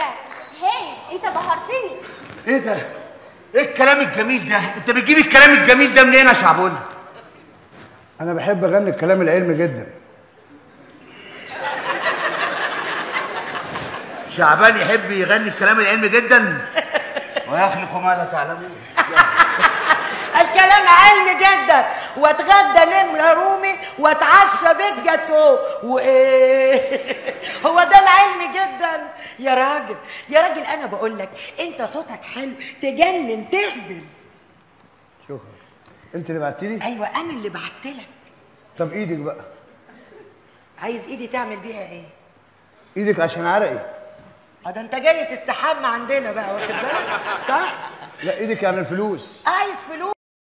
ده هايل انت بهرتني ايه ده ايه الكلام الجميل ده انت بتجيب الكلام الجميل ده منين يا شعبولة انا بحب اغني الكلام العلمي جدا شعبان يحب يغني الكلام العلمي جدا ويخلق ما لا تعلمون الكلام علمي جدا واتغدى نمرة رومي واتعشى بيت جاتو وايه هو ده العلمي جدا يا راجل يا راجل انا بقول لك انت صوتك حلو تجنن تهبل شكرا انت اللي بعتيلي ايوه انا اللي بعتلك طب ايدك بقى عايز ايدي تعمل بيها ايه ايدك عشان عرقي اه ده انت جاي تستحمى عندنا بقى واخد بالك صح لا ايدك يعني الفلوس عايز فلوس